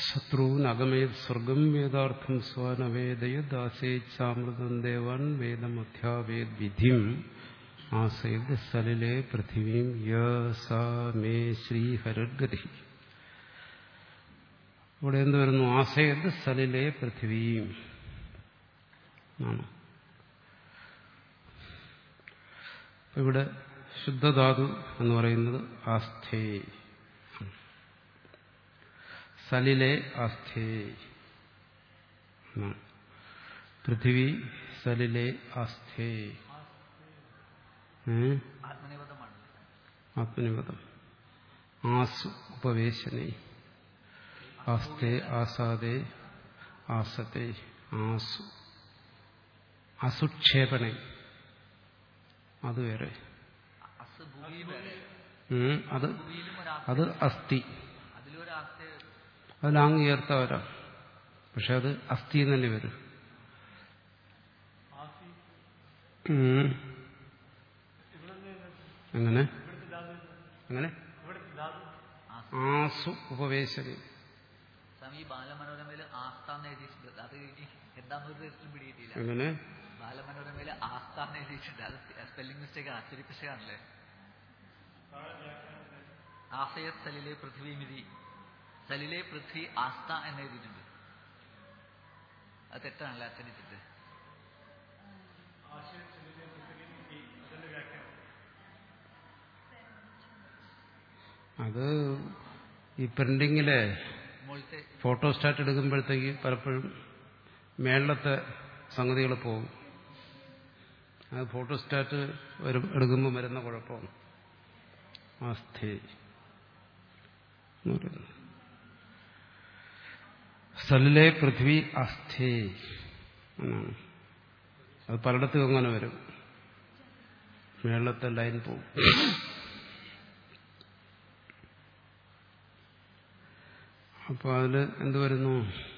ശത്രുവിനകമയത് സ്വർഗം വേദാർത്ഥം സ്വാനവേദയദാസേച്ഛാമൃതം ദേവാൻ വേദമധ്യാവേദ് വിധിം ആസയത് സലിലെ പൃഥിവീം യസാ മേ ശ്രീഹരഗതി ഇവിടെ എന്ത് വരുന്നു ആസയത് സലിലെ പൃഥിവീം ആണ് ഇവിടെ ശുദ്ധധാതു എന്ന് പറയുന്നത് ആസ്ഥേ സലിലെ ആസ്ഥേ പൃഥിവി സലിലെ ആസ്ഥേ ആത്മനിപദമാണ് ആത്മനിപദം ആസു ഉപവേശനെ ആസ്തേ ആസാദേ ആസത്തെ ആസു അസുക്ഷേപണേ അത് വേറെ അസ് ഭൂമി വേറെ ഉം, അത് ഭൂമിയിലും ഒരു അത് അസ്ഥി അതിലൊരു ആസ്തി അത് ലാങ് ചേർത്ത വരാം പക്ഷെ അത് അസ്ഥി എന്ന് തന്നെ വരും ഉം. എങ്ങനെ എങ്ങനെ ആസു ഉപവേശനി സ്വാമി ബാലമനോരമയില് ആസ്ഥാന്ന് എഴുതിയിട്ടുണ്ട് അത് ഇനി എന്താന്ന് ഒരു തരത്തിലും പിടിയിട്ടില്ല എങ്ങനെ ബാലമനോരമയില് ആസ്ഥാന്ന് എഴുതിയിട്ടുണ്ട് അത് സ്പെല്ലിംഗ് മിസ്റ്റേക്ക് ആണ് അച്ചടി പിശകാണല്ലേ ആസയ സലിലെ പൃഥ്വിമിതി സലിലെ പൃഥ്വി ആസ്ഥ എന്ന് എഴുതിയിട്ടുണ്ട് അത് തെറ്റാണല്ലേ അച്ചടിച്ചിട്ട് അത് ഈ പ്രിന്റിങ്ങിലെ മുകളിലത്തെ ഫോട്ടോ സ്റ്റാറ്റ് എടുക്കുമ്പോഴത്തേക്ക് പലപ്പോഴും മേളത്തെ സംഗതികൾ പോകും അത് ഫോട്ടോ സ്റ്റാറ്റ് വരും എടുക്കുമ്പോൾ വരുന്ന കുഴപ്പമാണ് ആസ്ഥേ എന്ന് പറയുന്നത് സലിലെ പൃഥ്വി ആസ്ഥേ എന്നാണ് അത് പലയിടത്തും അങ്ങനെ വരും മേളത്തെ ലൈൻ പോകും അപ്പോൾ അതിൽ എന്ത് വരുന്നു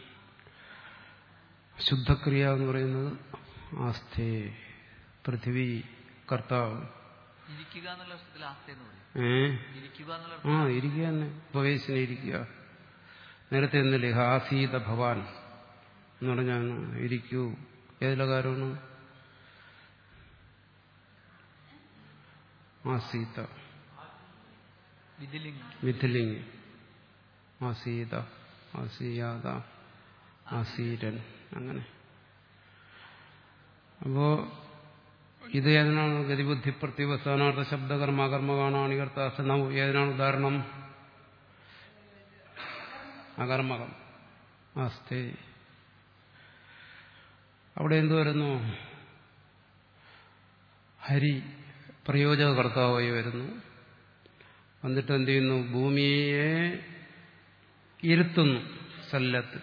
ശുദ്ധക്രിയ എന്ന് പറയുന്നത് ആസ്ഥേ പൃഥ്വി കർത്താവ് ഇരിക്കുക എന്നുള്ള അർത്ഥത്തിൽ ആസ്ഥ എന്ന് പറയും ഏ ഇരിക്കുക എന്നുള്ള ആ ഇരിക്കുക തന്നെ ഉപവേശന ഇരിക്കുക നേരത്തെ എന്നില്ലേ ഹാസീത ഭവാൻ എന്ന് പറഞ്ഞാൽ ഇരിക്കൂ ഏതിലെ കാര്യമാണ് ആസീത വിധിലിംഗ് മിഥിലിംഗ് ആസീത ആസീയാത ആസീരൻ അങ്ങനെ അപ്പോ ഇത് ഏതിനാണ് ഗതിബുദ്ധി പ്രത്യവസ്ഥാനാർത്ഥ ശബ്ദകർമാകർമ്മകാണ അണികർത്താസനവും ഏതിനാണ് ഉദാഹരണം അകർമ്മകം ആസ്തേ അവിടെ എന്തു വരുന്നു ഹരി പ്രയോജകർത്താവായി വരുന്നു എന്നിട്ട് എന്ത് ചെയ്യുന്നു ഭൂമിയെ ഇരുത്തുന്നു സല്ലത്ത്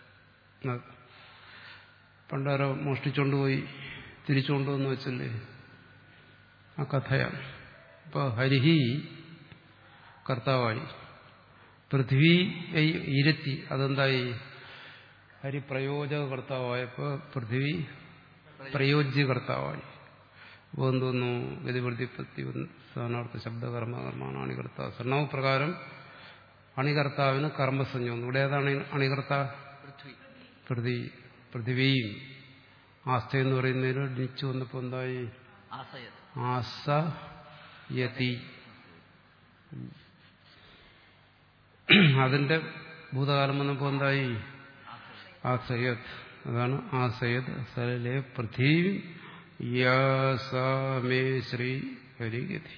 പണ്ടാരോ മോഷ്ടിച്ചുകൊണ്ടുപോയി തിരിച്ചുകൊണ്ടുവന്ന് വെച്ചല്ലേ ആ കഥയാണ് ഇപ്പൊ ഹരിഹി കർത്താവായി പൃഥ്വി ഇരുത്തി അതെന്തായി ഹരി പ്രയോജക കർത്താവായപ്പോ പൃഥ്വി പ്രയോജ്യ കർത്താവായി അപ്പോൾ എന്തോന്നു ഗതിപ്രതിപത്തി സ്ഥാനാർത്ഥ ശബ്ദകർമ്മ കർമ്മമാണ് അണികർത്താവ് സർണവ് പ്രകാരം അണികർത്താവിന് കർമ്മസഞ്ജ വന്നു ഇവിടെ ഏതാണ് അണികർത്ത പൃഥ്വി പൃഥ്വി പൃഥിവിയും ആസ്ഥ എന്ന് പറയുന്നതിൽ നിച്ചു വന്നപ്പോൾ എന്തായി ആസയത് ആസ യതി അതിന്റെ ഭൂതകാലം വന്നപ്പോൾ എന്തായി ആസയത് അതാണ് ആസയത് സലലെ പൃഥ്വി യാസമേ ശ്രീ ഹരിഗതി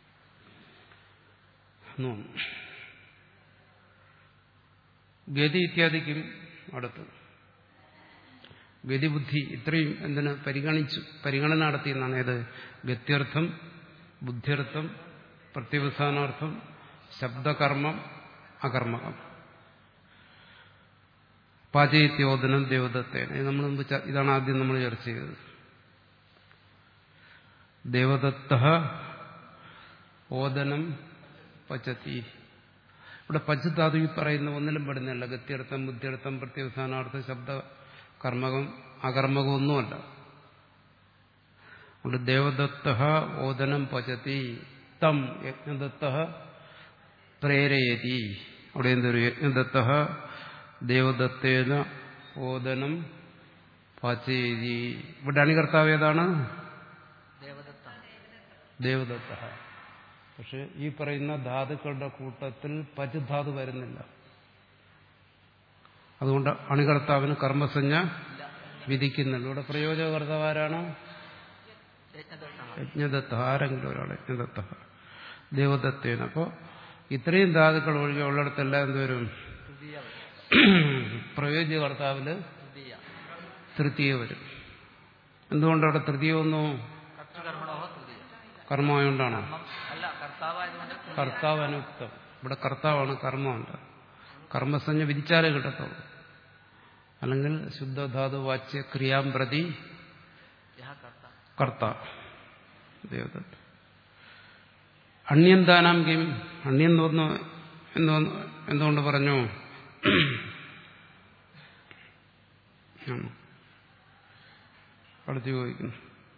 ഗതി ഇത്യാദിക്കും അടുത്ത് ഗതിബുദ്ധി ഇത്രയും എന്തിന് പരിഗണിച്ചു പരിഗണന നടത്തിയെന്നാണ് ഏത് ഗത്യർത്ഥം ബുദ്ധ്യർത്ഥം പ്രത്യവസാനാർത്ഥം ശബ്ദകർമ്മം അകർമ്മകം പാചയത്യോദനം ദേവദത്തേന ഇത് നമ്മൾ മുമ്പ് ച- ഇതാണ് ആദ്യം നമ്മൾ ചർച്ച ചെയ്തത് ദേവദത്ത ഓദനം പച്ചത്തി ഇവിടെ പച്ചത്താതു ഈ പറയുന്ന ഒന്നിലും പെടുന്നില്ല ഗത്യർത്ഥം ബുദ്ധിയർത്ഥം പ്രത്യവസാനാർത്ഥം ശബ്ദ കർമ്മകം അകർമ്മകം ഒന്നുമല്ല അതുകൊണ്ട് ദേവദത്ത ഓദനം പചതി തം യജ്ഞദത്ത പ്രേരയതി അവിടെ എന്തൊരു യജ്ഞദത്ത ദേവദത്തേന ഓദനം പാചേരി ഇവിടെ അണികർത്താവ് ഏതാണ് ദേവദത്താണ് ദേവദത്ത പക്ഷെ ഈ പറയുന്ന ധാതുക്കളുടെ കൂട്ടത്തിൽ പചുധാതു വരുന്നില്ല അതുകൊണ്ട് അണികർത്താവിന് കർമ്മസഞ്ജ ഇല്ല വിധിക്കുന്നുള്ളൂ ഇവിടെ പ്രയോജകർത്താവ് ആരാണ് യജ്ഞദത്താണ് യജ്ഞദത്ത ആരെങ്കിലും ഒരാൾ യജ്ഞദത്ത ദേവദത്തേന അപ്പോൾ ഇത്രയും ധാതുക്കൾ ഒഴികെ ഉള്ളിടത്തെല്ലാം എന്തുവരും തൃതീയ വരും പ്രയോജ്യകർത്താവില് തൃതീയ തൃതീയ വരും എന്തുകൊണ്ട് അവിടെ തൃതീയ വന്നു കർത്തൃകർമ്മണോ തൃതീയ കർമ്മമായോണ്ടാണ് കർമ്മം അല്ല കർത്താവായതുകൊണ്ട് തൃതീയ. കർത്താവ് അനുക്തം ഇവിടെ കർത്താവാണ് കർമ്മമുണ്ട് കർമ്മസഞ്ജ വിധിച്ചാലേ കിട്ടത്തുള്ളൂ അല്ലെങ്കിൽ ശുദ്ധധാതു വാച്യ ക്രിയാം പ്രതി യഹ കർത്ത കർത്ത ദേവദത്ത അണ്യന്താനാം കിം അണ്യം തോന്നു എന്തോന്ന് എന്തുകൊണ്ട് പറഞ്ഞു ആണ്. അടുത്ത് ചോദിക്കുന്നു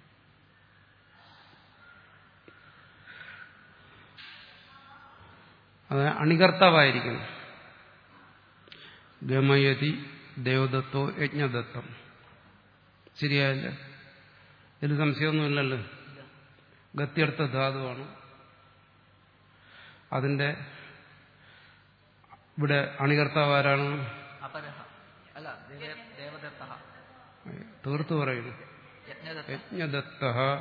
അത് അണികർത്താവായിരിക്കണം ഗമയതി ദേവദത്തോ യജ്ഞദത്തം ശരിയായല്ലേ ഇതിൽ സംശയമൊന്നുമില്ലല്ലോ ഗത്യർത്ഥ ധാതുവാണ് അതിന്റെ ഇവിടെ അണികർത്താവ് ആരാണ് അപരഹ അല്ല ദേവ- ദേവദത്തഃ തീർത്തു പറയുന്നു യജ്ഞദത്ത യജ്ഞദത്ത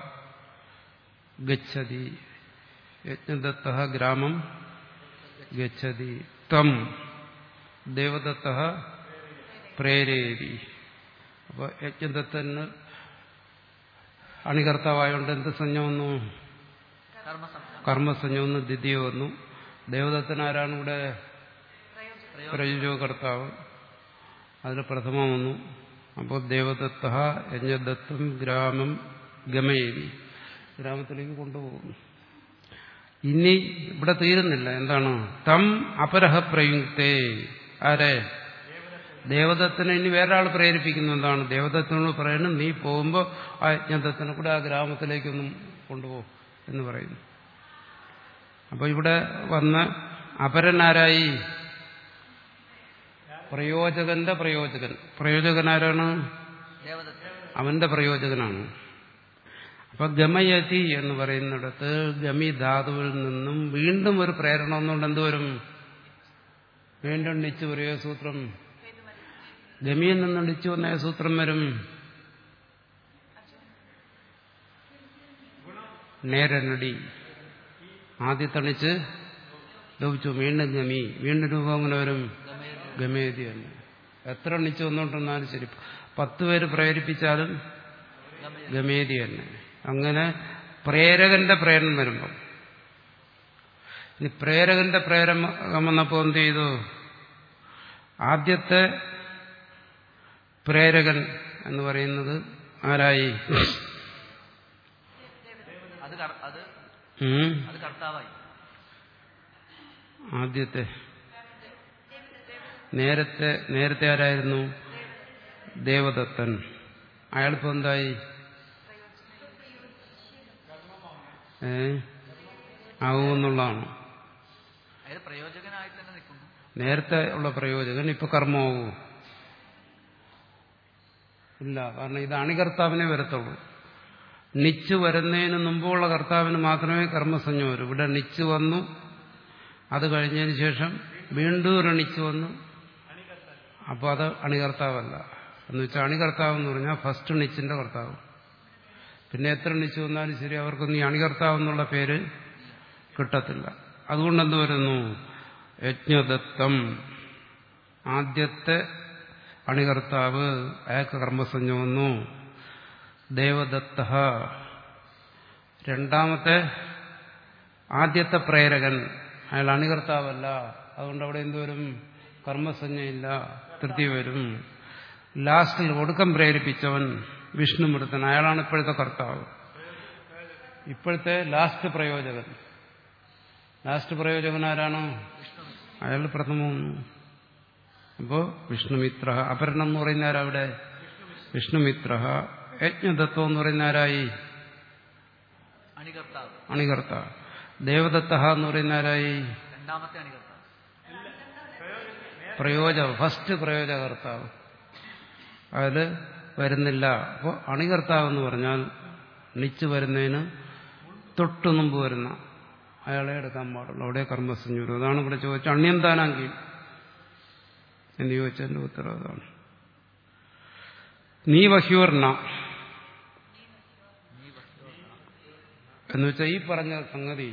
ഗച്ഛതി യജ്ഞദത്ത ഗ്രാമം ഗച്ഛതി തം ദേവദത്ത പ്രേരേരി അപ്പൊ യജ്ഞദത്തന് അണികർത്താവായോണ്ട് എന്ത് സഞ്ജ വന്നു കർമ്മസംസ്ഥാനം കർമ്മസഞ്ജ വന്നു ദ്വിതീയ വന്നു ദേവദത്തൻ ആരാണ് ഇവിടെ പ്രയോജകർത്താവ് അതിൽ പ്രഥമം വന്നു അപ്പോൾ ദേവദത്ത യജ്ഞദത്തം ഗ്രാമം ഗമയേരി ഗ്രാമത്തിലേക്ക് കൊണ്ടുപോകുന്നു ഇനി ഇവിടെ തീരുന്നില്ല എന്താണ് തം അപരഹ പ്രയുക്തേ ആരെ ദേവദത്തിനെ ഇനി വേറൊരാൾ പ്രേരിപ്പിക്കുന്നു എന്താണ് ദേവദത്തിനോട് പറയുന്നു നീ പോകുമ്പോൾ ആ യജ്ഞദത്തിനെ കൂടെ ആ ഗ്രാമത്തിലേക്കൊന്നും കൊണ്ടുപോകും എന്ന് പറയുന്നു അപ്പൊ ഇവിടെ വന്ന അപരനാരായി പ്രയോജകന്റെ പ്രയോജകൻ പ്രയോജകൻ ആരാണ് ദേവദത്ത അവന്റെ പ്രയോജകനാണ് അപ്പൊ ഗമയതി എന്ന് പറയുന്നിടത്ത് ഗമി ധാതുവിൽ നിന്നും വീണ്ടും ഒരു പ്രേരണ ഒന്നുകൊണ്ട് എന്തുവരും വീണ്ടും ണിച്ചു പറയോ സൂത്രം ഗമിയിൽ നിന്ന് ണിച്ചു വന്ന ഏത് സൂത്രം വരും നേരനടി ആദ്യത്തെ ണിച്ച് ലോപിച്ചു വീണ്ടും ഗമി വീണ്ടും രൂപം അങ്ങനെ വരും ഗമേതി തന്നെ എത്ര ണിച്ച് വന്നോണ്ടെന്നാലും ശരി പത്ത് പേര് പ്രേരിപ്പിച്ചാലും ഗമേതി തന്നെ അങ്ങനെ പ്രേരകന്റെ പ്രേരണ വരുമ്പം ഇനി പ്രേരകന്റെ പ്രേരകം വന്നപ്പോ എന്ത് ചെയ്തു ആദ്യത്തെ പ്രേരകൻ എന്ന് പറയുന്നത് ആരായി അത് കർ- അത് ഉം? അത് കർത്താവായി ആദ്യത്തെ നേരത്തെ നേരത്തെ ആരായിരുന്നു ദേവദത്തൻ അയാളിപ്പോ എന്തായി ഏ ആവുമെന്നുള്ളതാണ് അതായത് പ്രയോജകനായി തന്നെ നിൽക്കുന്നു നേരത്തെ ഉള്ള പ്രയോജകൻ ഇപ്പൊ കർമ്മമാവൂ ഇല്ല കാരണം ഇത് അണികർത്താവിനെ വരത്തുള്ളൂ നിച്ച് വരുന്നതിന് മുമ്പുള്ള കർത്താവിന് മാത്രമേ കർമ്മസഞ്ജ വരൂ ഇവിടെ നിച്ച് വന്നു അത് കഴിഞ്ഞതിന് ശേഷം വീണ്ടും ഒരു നിച്ച് വന്നു അപ്പോൾ അത് അണികർത്താവല്ല എന്ന് വെച്ചാൽ അണികർത്താവ് എന്ന് പറഞ്ഞാൽ ഫസ്റ്റ് നിച്ചിന്റെ കർത്താവ് പിന്നെ എത്ര നിച്ച് വന്നാലും ശരി അവർക്കൊന്നും ഈ അണികർത്താവ് എന്നുള്ള പേര് കിട്ടത്തില്ല അതുകൊണ്ട് എന്ത് വരുന്നു യജ്ഞദത്തം ആദ്യത്തെ അണികർത്താവ് അയാൾക്ക് കർമ്മസഞ്ജ വന്നു ദേവദത്ത രണ്ടാമത്തെ ആദ്യത്തെ പ്രേരകൻ അയാൾ അണികർത്താവല്ല അതുകൊണ്ട് അവിടെ എന്തുവരും കർമ്മസഞ്ജയില്ല തൃപ്തി വരും ലാസ്റ്റിൽ ഒടുക്കം പ്രേരിപ്പിച്ചവൻ വിഷ്ണുമൃത്തൻ അയാളാണ് ഇപ്പോഴത്തെ കർത്താവ് ഇപ്പോഴത്തെ ലാസ്റ്റ് പ്രയോജകൻ ലാസ്റ്റ് പ്രയോജകൻ ആരാണ് അയാൾ പ്രഥമം അപ്പോ വിഷ്ണുമിത്ര അപരണം എന്ന് പറയുന്ന ആരവിടെ വിഷ്ണുമിത്ര യജ്ഞദത്വം എന്ന് പറയുന്ന ആരായി അണികർത്താവ് അണികർത്ത ദേവദത്ത എന്ന് പറയുന്ന ആരായി രണ്ടാമത്തെ അണികർത്താവ് പ്രയോജ ഫസ്റ്റ് പ്രയോജകർത്താവ് അതിൽ വരുന്നില്ല അപ്പോൾ അണികർത്താവ് എന്ന് പറഞ്ഞാൽ നിച്ച് വരുന്നതിന് തൊട്ടു മുമ്പ് വരുന്ന അയാളെ എടുക്കാൻ പാടുള്ളൂ അവിടെ കർമ്മസഞ്ജൂരം അതാണ് ഇവിടെ ചോദിച്ചത് അണ്യന്താനാങ്കി എന്ന് ചോദിച്ചതിന്റെ ഉത്തരം അതാണ് നീ വഹ്യൂർണ എന്ന് വെച്ചാൽ ഈ പറഞ്ഞ സംഗതി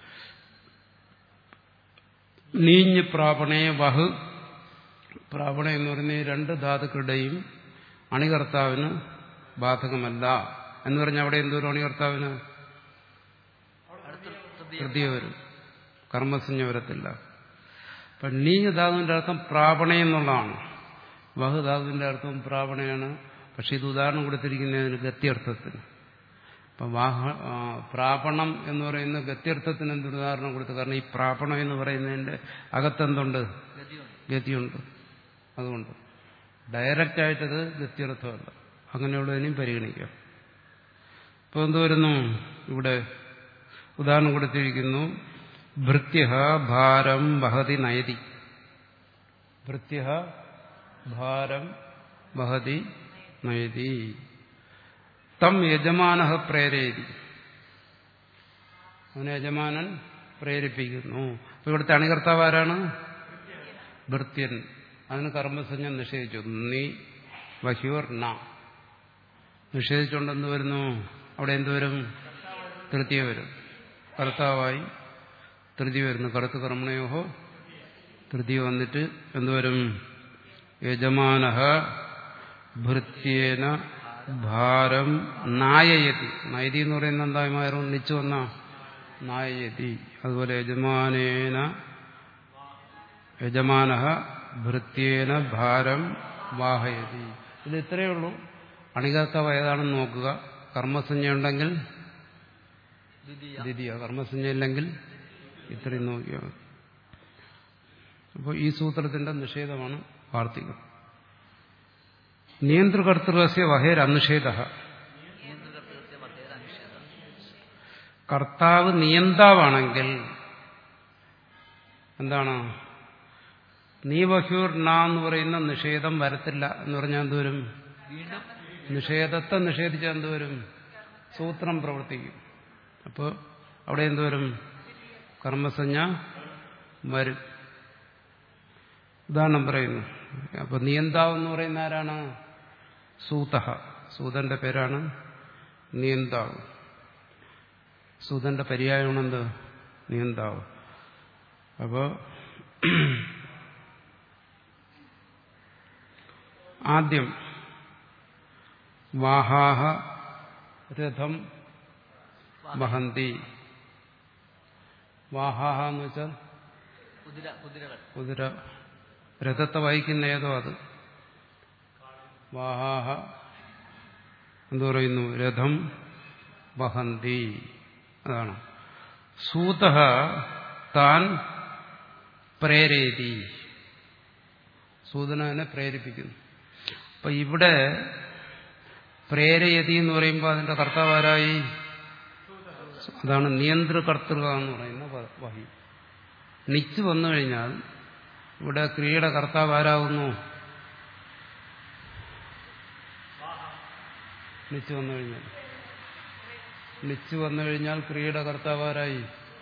നീഞ്ഞ് പ്രാപണേ വഹ് പ്രാപണ എന്ന് പറയുന്ന ഈ രണ്ട് ധാതുക്കളുടെയും അണികർത്താവിന് ബാധകമല്ല എന്ന് പറഞ്ഞാൽ അവിടെ എന്തോരും അണികർത്താവിന് അടുത്ത തൃതീയ തൃതീയ വരും കർമ്മസഞ്ജ വരത്തില്ല അപ്പൊ നീഞ്ഞ ധാതുവിന്റെ അർത്ഥം പ്രാപണ എന്നുള്ളതാണ് വഹ് ധാതുവിന്റെ അർത്ഥം പ്രാപണയാണ് പക്ഷെ ഇത് ഉദാഹരണം കൊടുത്തിരിക്കുന്നതിന് ഗത്യർത്ഥത്തിന് അപ്പൊ വാഹ ആ, പ്രാപണം എന്ന് പറയുന്ന ഗത്യർത്ഥത്തിന് എന്തൊരു ഉദാഹരണം കൊടുത്തു കാരണം ഈ പ്രാപണം എന്ന് പറയുന്നതിന്റെ അകത്തെന്തുണ്ട് ഗതിയുണ്ട് ഗതിയുണ്ട് അതുകൊണ്ട് ഡയറക്റ്റ് ആയിട്ടത് ഗത്യർത്ഥമല്ല അങ്ങനെയുള്ളതിനെയും പരിഗണിക്കാം ഇപ്പോൾ എന്ത് വരുന്നു ഇവിടെ ഉദാഹരണം കൊടുത്തിരിക്കുന്നു ഭൃത്യ ഭാരം വഹതി നയതി ഭൃത്യ ഭാരം വഹതി നയതി തം യജമാന പ്രേരയതി അവനെ യജമാനൻ പ്രേരിപ്പിക്കുന്നു അപ്പൊ ഇവിടുത്തെ അണികർത്താവ് ആരാണ് ഭൃത്യൻ അതിന് കർമ്മസഞ്ജം നിഷേധിച്ചു നീ വഹ്യൂർ ന നിഷേധിച്ചുകൊണ്ട് എന്ത് വരുന്നു അവിടെ എന്ത് വരും തൃതീയ വരും കർത്താവായി തൃതീയ വരുന്നു കറുത്ത് കർമ്മണയോഹോ തൃതീയ വന്നിട്ട് എന്തുവരും യജമാന ഭൃത്യേന ഭാരം നായയതി നയതി എന്ന് പറയുന്ന എന്തായി മാറും നിച്ചു വന്ന നായയതി അതുപോലെ യജമാനേന യജമാന ഭൃത്യേന ഭാരം വാഹയതി ഇത് ഇത്രയേ ഉള്ളൂ അണികർത്താവ് ഏതാണെന്ന് നോക്കുക കർമ്മസഞ്ജ ഉണ്ടെങ്കിൽ ദ്വിതീയ ദ്വിതീയ കർമ്മസഞ്ജ ഇല്ലെങ്കിൽ ഇത്രയും നോക്കിയാൽ മതി അപ്പോൾ ഈ സൂത്രത്തിന്റെ നിഷേധമാണ് വാർത്തികം നിയന്ത്രകർത്തൃകസ്യ വഹേർ അനിഷേധ നിയന്ത്രകർത്തൃത്വ വധേര അനിഷേധം കർത്താവ് നിയന്താവാണെങ്കിൽ എന്താണ് നീവഹ്യൂർ ന എന്ന് പറയുന്ന നിഷേധം വരത്തില്ല എന്ന് പറഞ്ഞാൽ എന്തോരും വീണ്ടും നിഷേധത്തെ നിഷേധിച്ചാൽ എന്തോരും സൂത്രം പ്രവർത്തിക്കും അപ്പോൾ അവിടെ എന്തോരും കർമ്മസഞ്ജ വരും ഉദാഹരണം പറയുന്നു അപ്പൊ നിയന്താവ് എന്ന് പറയുന്ന ആരാണ് സൂത സൂതന്റെ പേരാണ് നിയന്താവ് സൂതന്റെ പര്യായമാണ് എന്ത് നിയന്താവ് അപ്പോ ആദ്യം വാഹാഹ രഥം വഹന്തി വാഹാഹ എന്ന് വെച്ചാൽ കുതിര കുതിരകൾ കുതിര രഥത്തെ വഹിക്കുന്ന ഏതോ അത് വാഹാഹ എന്തു പറയുന്നു രഥം വഹന്തി അതാണ് സൂത താൻ പ്രേരേതി സൂതനെ പ്രേരിപ്പിക്കുന്നു അപ്പൊ ഇവിടെ പ്രേരയതി എന്ന് പറയുമ്പോൾ അതിന്റെ കർത്താവ് ആരായി അതാണ് നിയന്ത്രകർത്തൃക എന്ന് പറയുന്ന വ- വഹി നിച്ച് വന്നു കഴിഞ്ഞാൽ ഇവിടെ ക്രിയയുടെ കർത്താവ് ആരാകുന്നു നിച്ച് വന്നു കഴിഞ്ഞാൽ നിച്ച് വന്നു കഴിഞ്ഞാൽ ക്രിയയുടെ കർത്താവ് ആരായി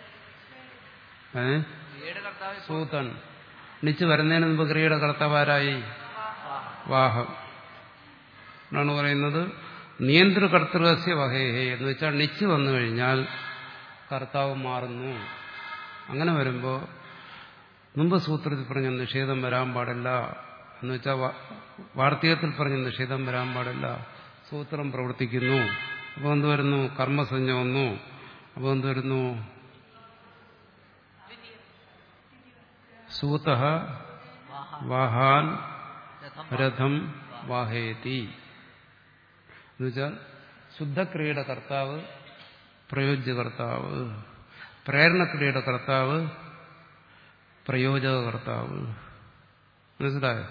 ഏ ക്രിയയുടെ കർത്താവ് സൂതൻ നിച്ച് വരുന്നതിന് മുമ്പ് ക്രിയയുടെ കർത്താവ് ആരായി വാഹം എന്നാണ് പറയുന്നത് നിയന്ത്രകർത്തൃകസ്യ വഹേഹേ എന്ന് വെച്ചാൽ നിച്ച് വന്നു കഴിഞ്ഞാൽ കർത്താവ് മാറുന്നു അങ്ങനെ വരുമ്പോൾ മുമ്പ് സൂത്രത്തിൽ പറഞ്ഞ നിഷേധം വരാൻ പാടില്ല എന്ന് വെച്ചാൽ വാർത്തകത്തിൽ പറഞ്ഞ നിഷേധം വരാൻ പാടില്ല സൂത്രം പ്രവർത്തിക്കുന്നു അപ്പോൾ എന്ത് വരുന്നു കർമ്മസഞ്ജ വന്നു അപ്പോൾ എന്ത് വരുന്നു സൂത വാഹ വാഹാൻ രഥം രഥം വാഹയതി എന്നുവെച്ചാൽ ശുദ്ധക്രിയയുടെ കർത്താവ് പ്രയോജ്യകർത്താവ് പ്രേരണക്രിയയുടെ കർത്താവ് പ്രയോജകകർത്താവ് മനസ്സിലായോ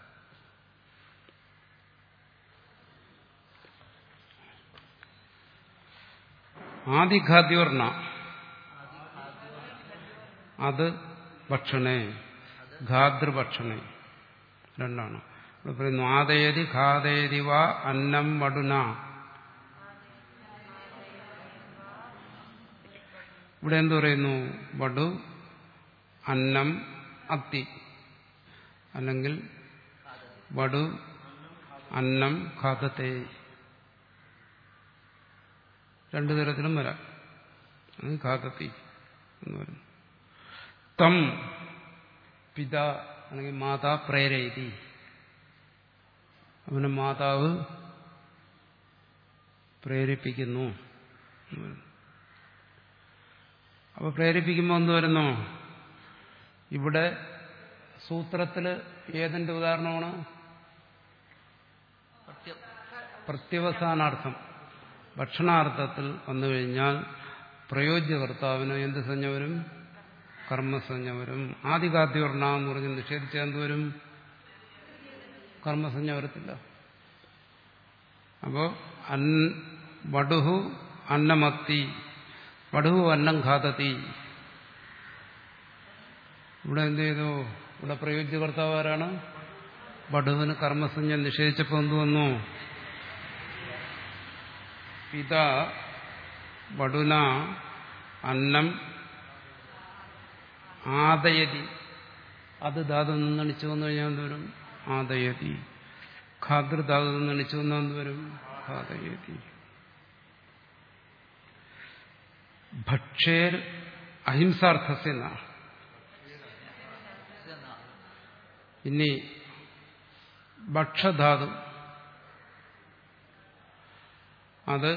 ആദിഖാദ്യോർണ അത് ഭക്ഷണേ ഘാതൃഭക്ഷണേ രണ്ടാണ് ഇവിടെ പറയുന്നു ആദയതി ഖാദയതി വാ അന്നം വടുന ഇവിടെ എന്ത് പറയുന്നു വടു അന്നം അത്തി അല്ലെങ്കിൽ വടു അന്നം ഖാദത്തെ രണ്ടു തരത്തിലും വരാം അത് ഖാദത്തി എന്ന് പറയുന്നു തം പിത അല്ലെങ്കിൽ മാതാ പ്രേരയതി അവനെ മാതാവ് പ്രേരിപ്പിക്കുന്നു എന്ന് പറയുന്നു. അപ്പൊ പ്രേരിപ്പിക്കുമ്പോൾ എന്ത് വരുന്നു ഇവിടെ സൂത്രത്തില് ഏതിന്റെ ഉദാഹരണമാണ് പ്രത്യം പ്രത്യവസാനാർത്ഥം ഭക്ഷണാർത്ഥത്തിൽ വന്നു കഴിഞ്ഞാൽ പ്രയോജ്യകർത്താവിന് എന്ത് സഞ്ജ വരും കർമ്മസഞ്ജ വരും ആദികാദ്യവർണ എന്ന് പറഞ്ഞ് നിഷേധിച്ചാൽ എന്ത് വരും കർമ്മസഞ്ജ വരത്തില്ല അപ്പോ അൻ വടുഹു അന്നമത്തി വടുഹു അന്നം ഖാതത്തി ഇവിടെ എന്ത് ചെയ്തു ഇവിടെ പ്രയോജ്യകർത്താവ് ആരാണ് വടുവിന് കർമ്മസഞ്ജ നിഷേധിച്ചപ്പോൾ എന്ത് വന്നു പിത വടുന അന്നം ആദയതി അത് ധാതു നിന്നണിച്ചു വന്നു കഴിഞ്ഞാൽ എന്ത് വരും ആദയതി ഖാദൃ ധാതു നിന്നണിച്ചു വന്നാൽ എന്ത് വരും ഖാദയതി ഭക്ഷേർ അഹിംസാർത്ഥസ്യ എന്നാണ് എന്നാ ഇനി ഭക്ഷധാതു അത്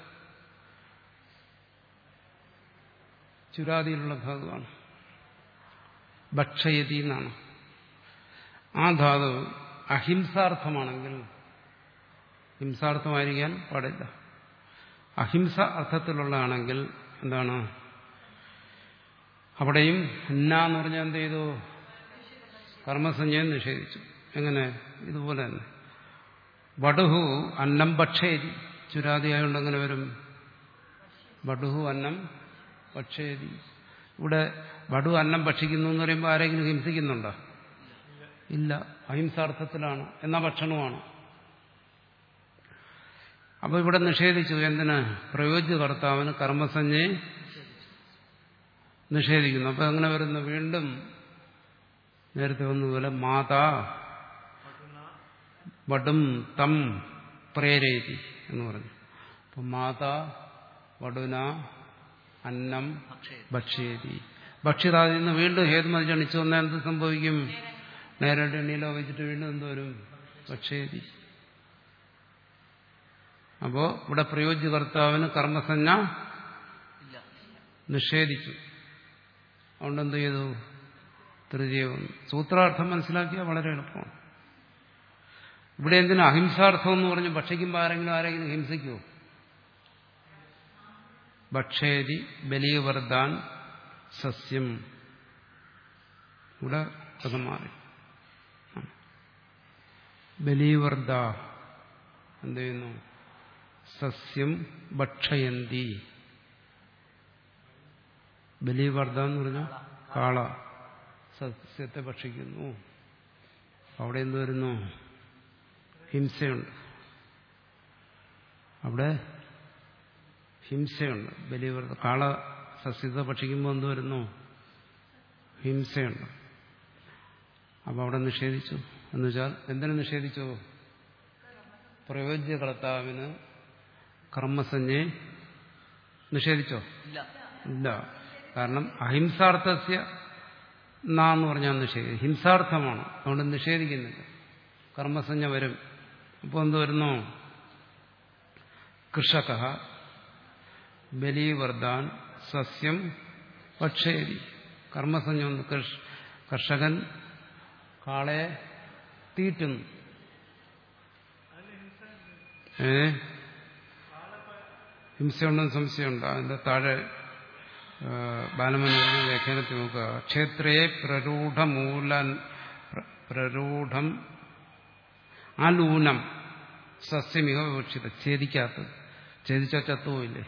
ചുരാതിയിലുള്ള ധാതുവാണ് ഭക്ഷയതി എന്നാണ് ആ ധാതു അഹിംസാർത്ഥമാണെങ്കിൽ ഹിംസാർത്ഥമായിരിക്കാൻ പാടില്ല അഹിംസ അർത്ഥത്തിലുള്ളതാണെങ്കിൽ എന്താണ് അവിടെയും ഹിന്ന എന്ന് പറഞ്ഞാൽ എന്ത് ചെയ്തു കർമ്മസഞ്ജയം നിഷേധിച്ചു എങ്ങനെ ഇതുപോലെ തന്നെ വടുഹു അന്നം ഭക്ഷേരി ചുരാതിയായോണ്ട് എങ്ങനെ വരും വടുഹു അന്നം ഭക്ഷേരി ഇവിടെ വടു അന്നം ഭക്ഷിക്കുന്നു എന്ന് പറയുമ്പോൾ ആരെങ്കിലും ഹിംസിക്കുന്നുണ്ടോ ഇല്ല അഹിംസാർത്ഥത്തിലാണ് എന്നാ ഭക്ഷണമാണ് അപ്പൊ ഇവിടെ നിഷേധിച്ചു എന്തിന് പ്രയോജ്യ കർത്താവിന് കർമ്മസഞ്ജയെ നിഷേധിക്കുന്നു അപ്പൊ എങ്ങനെ വരുന്നു വീണ്ടും നേരത്തെ വന്നതുപോലെ മാതാ വടും തം പ്രേരേതി എന്ന് പറഞ്ഞു അപ്പൊ മാതാ വടുന അന്നം പക്ഷേ ഭക്ഷ്യേതി ഭക്ഷ്യതാതിൽ നിന്ന് വീണ്ടും ഹേതുമതി ജണിച്ചു വന്നാൽ എന്ത് സംഭവിക്കും നേരിട്ട് എണ്ണയിലോ വെച്ചിട്ട് വീണ്ടും എന്ത് വരും ഭക്ഷ്യേതി അപ്പോ ഇവിടെ പ്രയോജ്യ കർത്താവിന് കർമ്മസഞ്ജ ഇല്ല നിഷേധിച്ചു അതുകൊണ്ട് എന്ത് ചെയ്തു തൃതീയ വന്നു സൂത്രാർത്ഥം മനസ്സിലാക്കിയാൽ വളരെ എളുപ്പമാണ് ഇവിടെ എന്തിനാ അഹിംസാർത്ഥം എന്ന് പറഞ്ഞ് ഭക്ഷിക്കുമ്പോൾ ആരെങ്കിലും ആരെങ്കിലും ഹിംസിക്കുമോ ഭക്ഷേരി ബലിവർദ്ധാൻ സസ്യം ഇവിടെ അത് മാറി ബലിവർദ്ധ എന്ത് ചെയ്യുന്നു സസ്യം ഭക്ഷയന്തി ബലിവർദ്ധ എന്ന് പറഞ്ഞാൽ കാള സസ്യത്തെ ഭക്ഷിക്കുന്നു അവിടെ എന്ത് വരുന്നു ഹിംസയുണ്ട് അവിടെ ഹിംസയുണ്ട് ബലിവർദ്ധ കാള സസ്യത്തെ ഭക്ഷിക്കുമ്പോൾ എന്ത് വരുന്നു ഹിംസയുണ്ട് അപ്പോൾ അവിടെ നിഷേധിച്ചു എന്നുവെച്ചാൽ എന്തിനു നിഷേധിച്ചു പ്രയോജ്യ കർത്താവിന് കർമ്മസഞ്ജയെ നിഷേധിച്ചോ ഇല്ല ഇല്ല കാരണം അഹിംസാർത്ഥസ്യ എന്ന് പറഞ്ഞാൽ നിഷേധി ഹിംസാർത്ഥമാണ് അതുകൊണ്ട് നിഷേധിക്കുന്നില്ല കർമ്മസഞ്ജ വരും അപ്പോൾ എന്ത് വരുന്നു കൃഷക ബലിവർദ്ധാൻ സസ്യം ഭക്ഷേരി കർമ്മസഞ്ജ വന്നു കൃഷ്- കർഷകൻ കാളയെ തീറ്റുന്നു ഏ ഹിംസയുണ്ടെന്ന് സംശയമുണ്ട് അതിന്റെ താഴെ ആ, ബാലമനോരമ വ്യാഖ്യാനത്തിൽ നോക്കുക ക്ഷേത്രേ പ്രരൂഢമൂലൻ പ്ര- പ്രരൂഢം ആലൂനം സസ്യമിക വിവക്ഷിത ഛേദിക്കാത്തത് ഛേദിച്ച ചത്തുപോയില്ലേ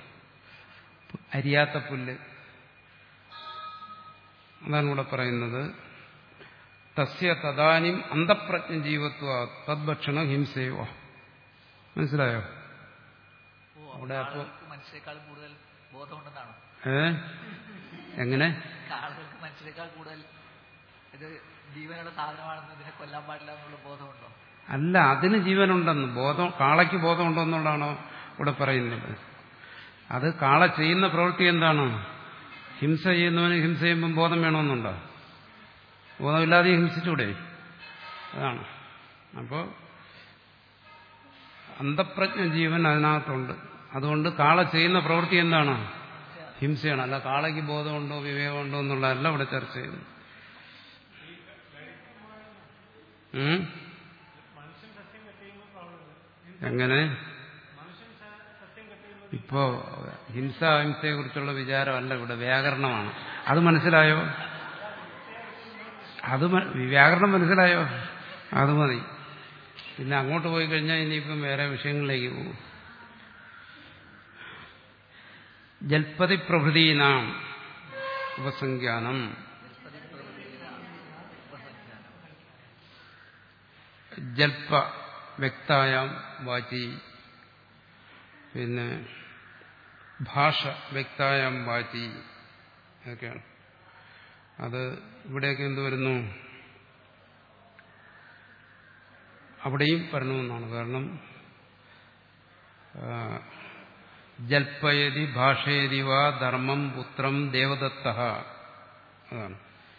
അരിയാത്ത പുല്ല് അതാണ് ഇവിടെ പറയുന്നത് തസ്യ തദാനിം അന്തപ്രജ്ഞ ജീവത്വ തദ്ഭക്ഷണം ഹിംസേവ മനസ്സിലായോ ഓ അവിടെ അപ്പൊ- ആളുകൾക്ക് മനുഷ്യരെക്കാൾ കൂടുതൽ ബോധമുണ്ടെന്നാണോ ഏ എങ്ങനെ ആളുകൾക്ക് മനുഷ്യരെക്കാൾ കൂടുതൽ ഇത് ജീവനുള്ള സാധനമാണെന്ന് ഇതിനെ കൊല്ലാൻ പാടില്ല എന്നുള്ള ബോധമുണ്ടോ അല്ല അതിന് ജീവനുണ്ടെന്ന് ബോധം കാളയ്ക്ക് ബോധമുണ്ടോ എന്നുള്ളതാണോ ഇവിടെ പറയുന്നത് അത് കാള ചെയ്യുന്ന പ്രവൃത്തി എന്താണ് ഹിംസ ചെയ്യുന്നവന് ഹിംസ ചെയ്യുമ്പം ബോധം വേണമെന്നുണ്ടോ ബോധമില്ലാതെ ഹിംസിച്ചൂടെ അതാണ് അപ്പോൾ അന്തപ്രജ്ഞ ജീവൻ അതിനകത്തുണ്ട് അതുകൊണ്ട് കാള ചെയ്യുന്ന പ്രവൃത്തി എന്താണ് ഹിംസയാണ് അല്ല കാളയ്ക്ക് ബോധമുണ്ടോ വിവേകമുണ്ടോ എന്നുള്ളതല്ല ഇവിടെ ചർച്ച ചെയ്യുന്നു ഉം? എങ്ങനെ ഇപ്പോ ഹിംസ അഹിംസയെ കുറിച്ചുള്ള വിചാരമല്ല ഇവിടെ വ്യാകരണമാണ് അത് മനസ്സിലായോ അത് മ- വ്യാകരണം മനസ്സിലായോ അത് മതി പിന്നെ അങ്ങോട്ട് പോയി കഴിഞ്ഞാൽ ഇനിയിപ്പം വേറെ വിഷയങ്ങളിലേക്ക് പോകും ജൽപതി പ്രഭൃതീനാം ഉപസംഖ്യാനം ജൽപ്പ വ്യക്തായാം വാചി പിന്നെ ഭാഷ വ്യക്തായാം വാചി അതൊക്കെയാണ് അത് ഇവിടെയൊക്കെ എന്ത് വരുന്നു അവിടെയും വരണമെന്നാണ് കാരണം ആ, ജൽപ്പയതി ഭാഷയതി വാ ധർമ്മം പുത്രം ദേവദത്ത അതാണ്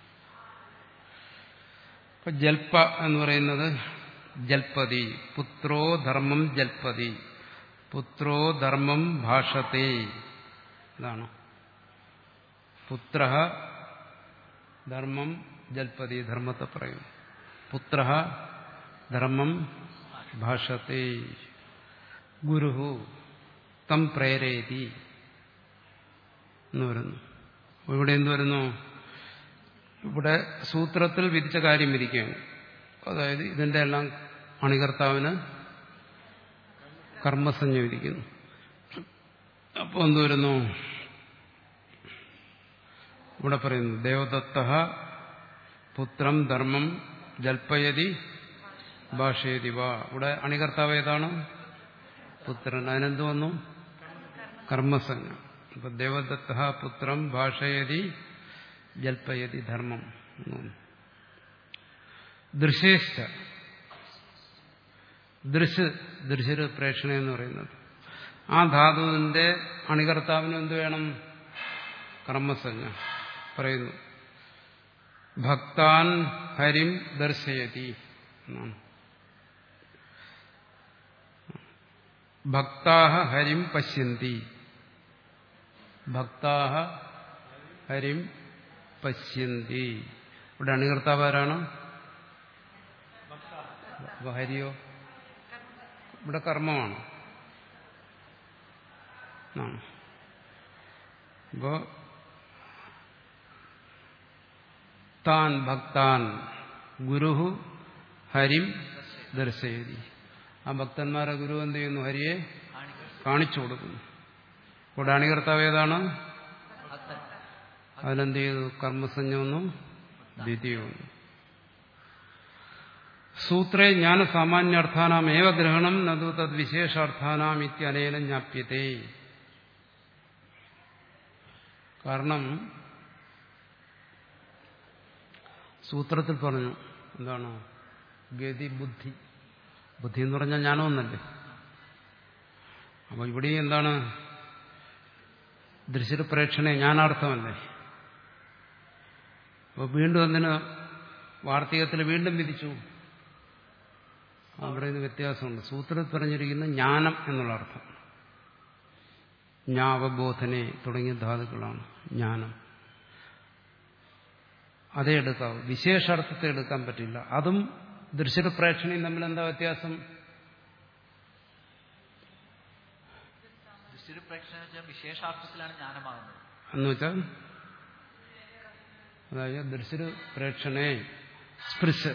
ഇപ്പൊ ജൽപ്പ എന്ന് പറയുന്നത് ജൽപ്പതി പുത്രോ ധർമ്മം ജൽപ്പതി പുത്രോ ധർമ്മം ഭാഷത്തെ ഇതാണ് പുത്ര ധർമ്മം ജൽപ്പതി ധർമ്മത്തെ പറയും പുത്ര ധർമ്മം ഭാഷത്തെ ഗുരു തം പ്രേരയതി എന്ന് വരുന്നു അപ്പോൾ ഇവിടെ എന്ത് വരുന്നു ഇവിടെ സൂത്രത്തിൽ വിധിച്ച കാര്യം വിധിക്കുകയാണ് അതായത് ഇതിന്റെ എല്ലാം അണികർത്താവിന് കർമ്മസഞ്ജ വിധിക്കുന്നു അപ്പോൾ എന്ത് വരുന്നു ഇവിടെ പറയുന്നു ദേവദത്ത പുത്രം ധർമ്മം ജൽപ്പയതി ഭാഷയതി വാ ഇവിടെ അണികർത്താവ് ഏതാണ് പുത്രൻ അതിനെന്ത് വന്നു കർമ്മസഞ്ജ അപ്പൊ ദേവദത്ത പുത്രം ഭാഷയതി ജൽപ്പയതി ധർമ്മം എന്ന് വന്നു. ദൃശേഷ്ട ദൃശ് ദൃശ്യര് പ്രേക്ഷണ എന്ന് പറയുന്നത് ആ ധാതുവിന്റെ അണികർത്താവിന് എന്ത് വേണം കർമ്മസഞ്ജ പറയുന്നു ഭക്താൻ ഹരിം ദർശയതി എന്നാണ് ഭക്താഹ ഹരിം പശ്യന്തി ഭക്താഹ ഹരിം പശ്യന്തി ഇവിടെ അണികർത്താവ് ആരാണ് അപ്പൊ ഹരിയോ ഇവിടെ കർമ്മമാണ് ആണ്. അപ്പോ താൻ ഭക്താൻ ഗുരു ഹരിം ദർശയതി ആ ഭക്തന്മാരെ ഗുരു എന്ത് ചെയ്യുന്നു ഹരിയെ കാണിക്കും കാണിച്ചു കൊടുക്കുന്നു ഇവിടെ അണികർത്താവ് ഏതാണ് ഭക്തൻ അതിലെന്ത് ചെയ്തു കർമ്മസഞ്ജമെന്നും ദ്വിതീയമെന്നും സൂത്രേ ജ്ഞാനസാമാന്യാർത്ഥാനാം ഏവ ഗ്രഹണം നതു തദ് വിശേഷാർത്ഥാനാം ഇത്യനേന ജ്ഞാപ്യത്തെ കാരണം സൂത്രത്തിൽ പറഞ്ഞു എന്താണ് ഗതി ബുദ്ധി ബുദ്ധി എന്ന് പറഞ്ഞാൽ ജ്ഞാനമൊന്നല്ലേ അപ്പൊ ഇവിടെയും എന്താണ് ദൃശ്യപ്രേക്ഷണ ജ്ഞാനാർത്ഥമല്ലേ അപ്പൊ വീണ്ടും അതിന് വാർത്തകത്തിൽ വീണ്ടും വിധിച്ചു അവിടെ ഇത് വ്യത്യാസമുണ്ട് സൂത്രത്തിൽ പറഞ്ഞിരിക്കുന്ന ജ്ഞാനം എന്നുള്ള അർത്ഥം ജ്ഞാവബോധനെ തുടങ്ങിയ ധാതുക്കളാണ് ജ്ഞാനം അതേ എടുക്കാവൂ വിശേഷാർത്ഥത്തെ എടുക്കാൻ പറ്റില്ല അതും ദൃശ്യപ്രേക്ഷണയും തമ്മിൽ എന്താ വ്യത്യാസം ദൃശ്യൊരു പ്രേക്ഷണ വെച്ചാൽ വിശേഷാർത്ഥത്തിലാണ് ജ്ഞാനമാകുന്നത് എന്ന് വെച്ചാൽ അതായത് ദൃശ്യ പ്രേക്ഷണേ സ്പൃശ്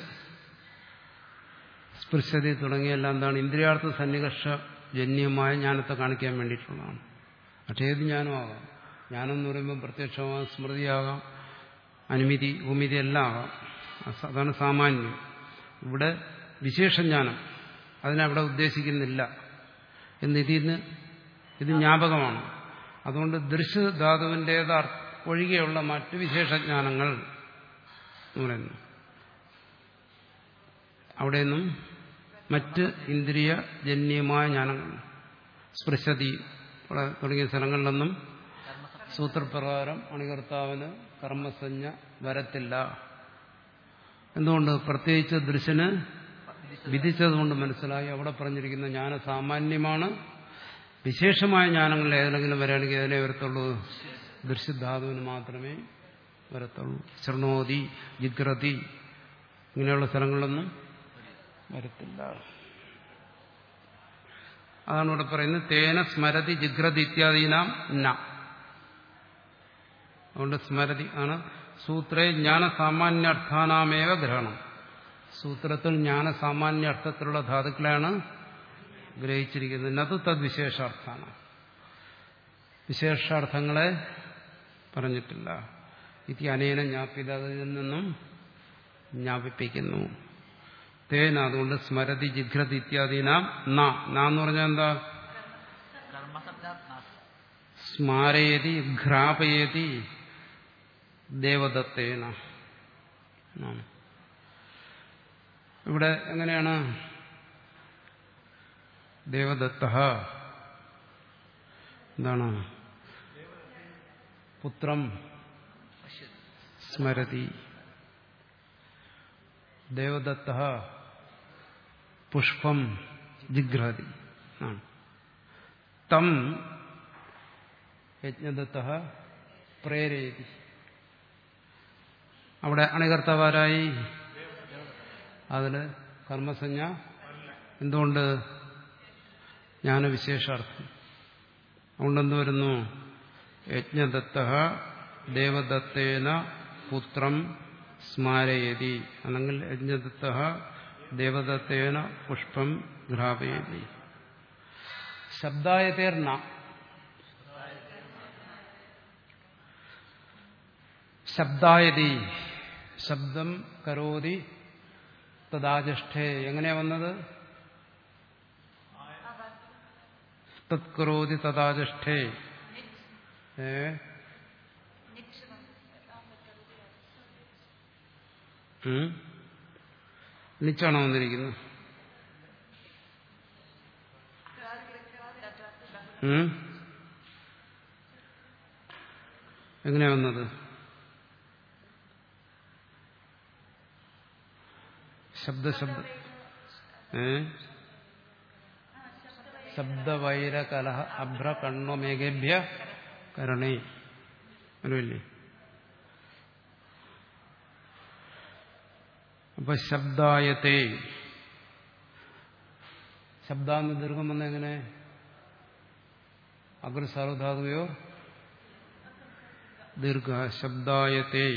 സ്പൃശതി തുടങ്ങിയെല്ലാം എന്താണ് ഇന്ദ്രിയാർത്ഥ സന്നികർഷ ജന്യമായ ജ്ഞാനത്തെ കാണിക്കാൻ വേണ്ടിയിട്ടുള്ളതാണ് പക്ഷേ ഏത് ജ്ഞാനമാകാം ജ്ഞാനം എന്ന് പറയുമ്പോൾ പ്രത്യക്ഷമാകാം സ്മൃതിയാകാം അനുമതി ഭൂമിതി എല്ലാം ആകാം അസ- അതാണ് സാമാന്യം ഇവിടെ വിശേഷജ്ഞാനം അതിനവിടെ ഉദ്ദേശിക്കുന്നില്ല എന്ന് ഇതിന് ഇത് ജ്ഞാപകമാണ് അതുകൊണ്ട് ദൃശ്യധാതുവിൻ്റേത് ഒഴികെയുള്ള മറ്റ് വിശേഷജ്ഞാനങ്ങൾ എന്ന് പറയുന്നു അവിടെയൊന്നും മറ്റ് ഇന്ദ്രിയ ജന്യമായ ജ്ഞാനങ്ങൾ സ്പൃശതി ഇവിടെ തുടങ്ങിയ സ്ഥലങ്ങളിലൊന്നും സൂത്രപ്രകാരം അണികർത്താവിന് കർമ്മസഞ്ജ വരത്തില്ല എന്തുകൊണ്ട് പ്രത്യേകിച്ച് ദൃശ്യന് വിധിച്ചതുകൊണ്ട് മനസ്സിലായി അവിടെ പറഞ്ഞിരിക്കുന്ന ജ്ഞാന സാമാന്യമാണ് വിശേഷമായ ജ്ഞാനങ്ങളിൽ ഏതെങ്കിലും വരികയാണെങ്കിൽ അതിനെ വരത്തുള്ളൂ ദൃശ്യധാതുവിന് മാത്രമേ വരത്തുള്ളൂ ശൃണോതി ജിഗ്രതി ഇങ്ങനെയുള്ള സ്ഥലങ്ങളിലൊന്നും വരത്തില്ല അതാണ് ഇവിടെ പറയുന്നത് തേന സ്മരതി ജിഗ്രതി ഇത്യാദീനാം ന അതുകൊണ്ട് സ്മരതി ആണ് സൂത്രേ ജ്ഞാനസാമാന്യർത്ഥാനാമേവ ഗ്രഹണം സൂത്രത്തിൽ ജ്ഞാനസാമാന്യ അർത്ഥത്തിലുള്ള ധാതുക്കളെയാണ് ഗ്രഹിച്ചിരിക്കുന്നത് നത് തദ്വിശേഷാർത്ഥാണ് വിശേഷാർത്ഥങ്ങളെ പറഞ്ഞിട്ടില്ല ഇത് അനേന ജ്ഞാപിത അതിൽ നിന്നും ജ്ഞാപിപ്പിക്കുന്നു തേന അതുകൊണ്ട് സ്മരതി ജിഘ്രതി ഇത്യാദീനാം ന ന എന്ന് പറഞ്ഞാൽ എന്താ കർമ്മശബ്ദാത് നാസ്തി സ്മാരയതി ഘ്രാപയതി ദേവദത്തേന എന്നാണ്. ഇവിടെ എങ്ങനെയാണ് ദേവദത്ത എന്താണ് പുത്രം പശ്യതി സ്മരതി ദേവദത്ത പുഷ്പം ജിഘ്രതി ആണ് തം യജ്ഞദത്ത പ്രേരയതി അവിടെ അണികർത്തവാരായി അതില് കർമ്മസഞ്ജ എന്തുകൊണ്ട് ജ്ഞാനവിശേഷാർത്ഥം അതുകൊണ്ട് എന്ത് വരുന്നു യജ്ഞദത്ത ദേവദത്തേന പുത്രം സ്മാരയതി അല്ലെങ്കിൽ യജ്ഞദത്ത ദേവദത്തേന പുഷ്പം ഘ്രാപയതി ശബ്ദായതേർണ ശബ്ദായതി ശബ്ദം കരോതി തദാചഷ്ഠേ എങ്ങനെയാ വന്നത് തത്കരോതി തദാചഷ്ഠേ ഏ ഉം? നിച്ചാണോ വന്നിരിക്കുന്നത് ഉം? എങ്ങനെയാ വന്നത് ശബ്ദ ശബ്ദ ഏ ശബ്ദവൈരകലഹ അഭ്ര കണ്വമേഘേഭ്യ കരണേ അറിയില്ലേ അപ്പൊ ശബ്ദായത്തെ ശബ്ദാന്ന് ദീർഘം വന്ന എങ്ങനെ അഗ്രസാർവധാതുവയോ ദീർഘ ശബ്ദായത്തെ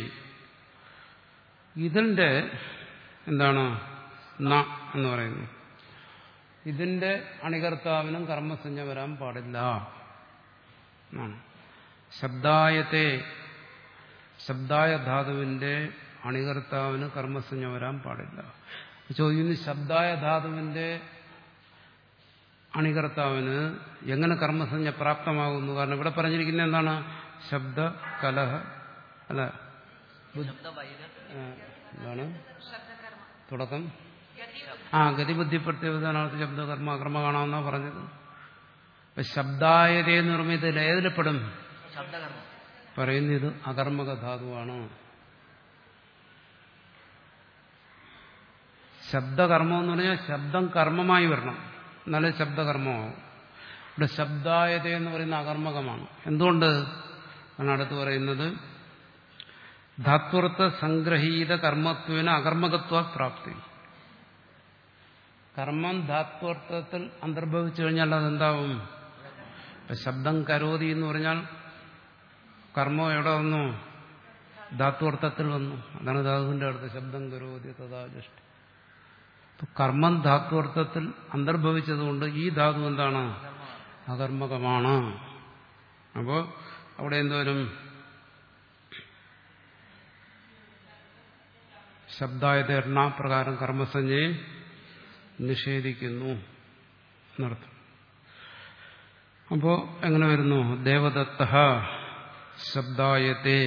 ഇതിന്റെ എന്താണ് ന എന്ന് പറയുന്നു ഇതിന്റെ അണികർത്താവിനും കർമ്മസഞ്ജ വരാൻ പാടില്ല എന്നാണ് ശബ്ദായത്തെ ശബ്ദായ ധാതുവിന്റെ അണികർത്താവിന് കർമ്മസഞ്ജ വരാൻ പാടില്ല ചോദിക്കുന്നു ശബ്ദായ ധാതുവിന്റെ അണികർത്താവിന് എങ്ങനെ കർമ്മസഞ്ജ പ്രാപ്തമാകുന്നു കാരണം ഇവിടെ പറഞ്ഞിരിക്കുന്നത് എന്താണ് ശബ്ദ കലഹ അല്ല ബുദ്ധ- ശബ്ദവൈര ആ, എന്താണ് തുടക്കം ആ ഗതിബുദ്ധി പ്രത്യേകതാനാർത്ഥ ശബ്ദ കർമ്മ അകർമ്മ കാണാമെന്നാ പറഞ്ഞത് അപ്പൊ ശബ്ദായതയെന്ന് പറയുമ്പോൾ ഇതിൽ ഏതിൽപ്പെടും ശബ്ദകർമ്മം പറയുന്നത് ഇത് അകർമ്മക ധാതുവാണ് ശബ്ദകർമ്മം എന്ന് പറഞ്ഞാൽ ശബ്ദം കർമ്മമായി വരണം എന്നാലേ ശബ്ദകർമ്മമാവും ഇവിടെ ശബ്ദായത എന്ന് പറയുന്ന അകർമ്മകമാണ് എന്തുകൊണ്ട് ആണ് അടുത്ത് പറയുന്നത് ധാത്വർത്ഥ സംഗ്രഹീത കർമ്മത്വന് അകർമ്മകത്വ പ്രാപ്തി കർമ്മം ധാത്വർത്ഥത്തിൽ അന്തർഭവിച്ചു കഴിഞ്ഞാൽ അതെന്താവും ഇപ്പൊ ശബ്ദം കരോതി എന്ന് പറഞ്ഞാൽ കർമ്മം എവിടെ വന്നു ധാത്വർത്ഥത്തിൽ വന്നു അതാണ് ധാതുവിന്റെ അടുത്ത് ശബ്ദം കരോതി തഥാജഷ്ടി കർമ്മം ധാത്വർത്ഥത്തിൽ അന്തർഭവിച്ചതുകൊണ്ട് ഈ ധാതു എന്താണ് അകർമ്മകമാണ് അപ്പോ അവിടെ എന്തോരും ശബ്ദായതേർണ പ്രകാരം കർമ്മസഞ്ജയെ നിഷേധിക്കുന്നു എന്നർത്ഥം അപ്പോ എങ്ങനെ വരുന്നു ദേവദത്ത ശബ്ദായത്തെ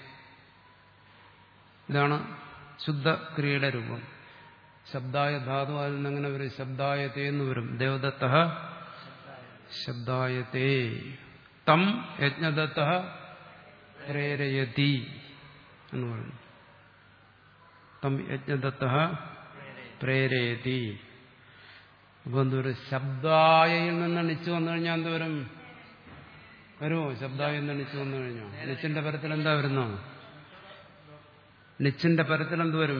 ഇതാണ് ശുദ്ധക്രിയയുടെ രൂപം ശബ്ദായ ധാതു അതിൽ നിന്ന് എങ്ങനെ വരും ശബ്ദായത്തെ എന്ന് വരും ദേവദത്ത ശബ്ദായത്തെ തം യജ്ഞദത്ത പ്രേരയതി എന്ന് പറയുന്നു തം യജ്ഞദത്ത പ്രേരയതി അപ്പൊ എന്തോരും ശബ്ദായയിൽ നിന്ന് നിച്ചു വന്നു കഴിഞ്ഞാൽ എന്തോരും വരുമോ ശബ്ദായ നിന്ന് നിച്ചു വന്നു കഴിഞ്ഞോ നിച്ചിന്റെ പരത്തിൽ എന്താ വരുന്നോ നിച്ചിന്റെ പരത്തിൽ എന്ത് വരും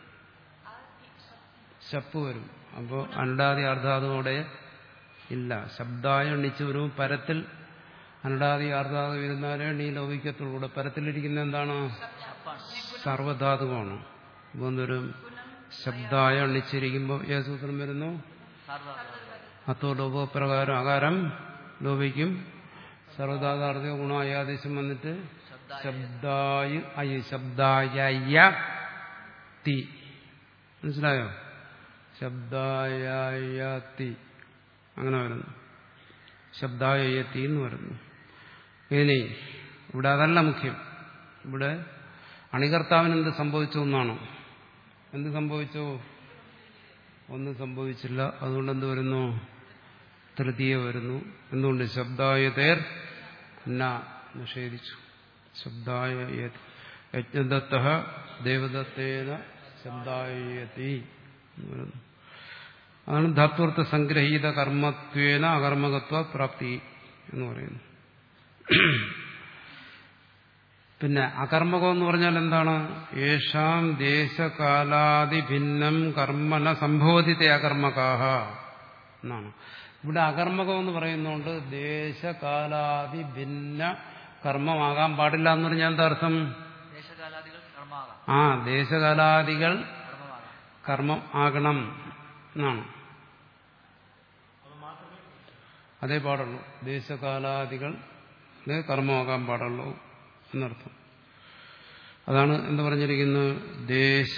ശപ്പ് വരും അപ്പോൾ അണ്ടാതി അർദ്ധാതുവോടെ ഇല്ല ശബ്ദായ നിച്ചു വരും പരത്തിൽ അനടാതി ആർദ്ധാതു ഇരുന്നാലേ നീ ലോപിക്കത്തുള്ളൂ ഇവിടെ പരത്തിലിരിക്കുന്ന എന്താണ് സർവധാതുവാണ് അപ്പോൾ എന്തൊരു ശബ്ദായ എണ്ണിച്ചിരിക്കുമ്പോൾ ഏത് സൂത്രം വരുന്നു അത്തോ ലോപപ്രകാരം അകാരം ലോപിക്കും സർവധാതാർത്ഥ ഗുണായാദേശം വന്നിട്ട് ശബ്ദായ അയ്യ ശബ്ദായ തി മനസ്സിലായോ ശബ്ദായ തി അങ്ങനെ വരുന്നു ശബ്ദായ തി എന്ന് വരുന്നു ഇനി ഇവിടെ അതല്ല മുഖ്യം ഇവിടെ അണികർത്താവിന് എന്ത് സംഭവിച്ചു എന്നാണ് എന്ത് സംഭവിച്ചു ഒന്നും സംഭവിച്ചില്ല അതുകൊണ്ട് എന്ത് വരുന്നു തൃതീയ വരുന്നു എന്തുകൊണ്ട് ശബ്ദായതേർ ന നിഷേധിച്ചു ശബ്ദായ യജ്ഞദത്ത ദേവദത്തേന ശബ്ദായതി എന്ന് വരുന്നു അതാണ് ധാത്വർത്ഥ സംഗ്രഹീത കർമ്മത്വേന അകർമ്മകത്വ പ്രാപ്തി എന്ന് പറയുന്നു പിന്നെ അകർമ്മകം എന്ന് പറഞ്ഞാൽ എന്താണ് യേഷാം ദേശകാലാദി ഭിന്നം കർമ്മന സംഭവതിത്തെ അകർമ്മകാഹ എന്നാണ് ഇവിടെ അകർമ്മകം എന്ന് പറയുന്നതുകൊണ്ട് ദേശകാലാദി ഭിന്ന കർമ്മമാകാൻ പാടില്ല എന്ന് പറഞ്ഞാൽ എന്താ അർത്ഥം ദേശകാലാദികൾ കർമ്മമാകാം ആ ദേശകാലാദികൾ കർമ്മമാകാം കർമ്മം ആകണം എന്നാണ് അതേ പാടുള്ളൂ ദേശകാലാദികൾ കർമ്മമാകാൻ പാടുള്ളൂ എന്നർത്ഥം അതാണ് എന്ത് പറഞ്ഞിരിക്കുന്നത് ദേശ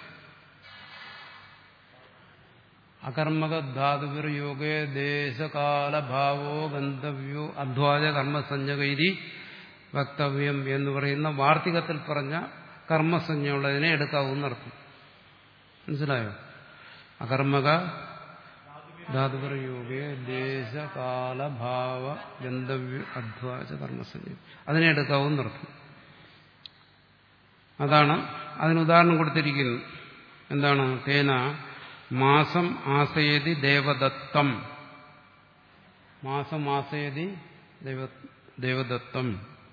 അകർമ്മക ധാതുവിർ യോഗേ ദേശകാലഭാവോ ഗന്ധവ്യോ അധ്വാജ കർമ്മസഞ്ജകൈരി വക്തവ്യം എന്ന് പറയുന്ന വാർത്തികത്തിൽ പറഞ്ഞ കർമ്മസഞ്ജയുള്ളതിനെ എടുക്കാവൂന്നർത്ഥം മനസ്സിലായോ അകർമ്മക ധാതുപര യോഗേ ദേശകാലഭാവ ഗന്ധവ്യ അധ്വാച കർമ്മസഞ്ജ അതിനെ എടുക്കാവൂന്നർത്ഥം അതാണ് അതിന് ഉദാഹരണം കൊടുത്തിരിക്കുന്നു എന്താണ് തേന മാസം ആസയതി ദേവദത്തം മാസം ആസയതി ദേവ- ദേവദത്തം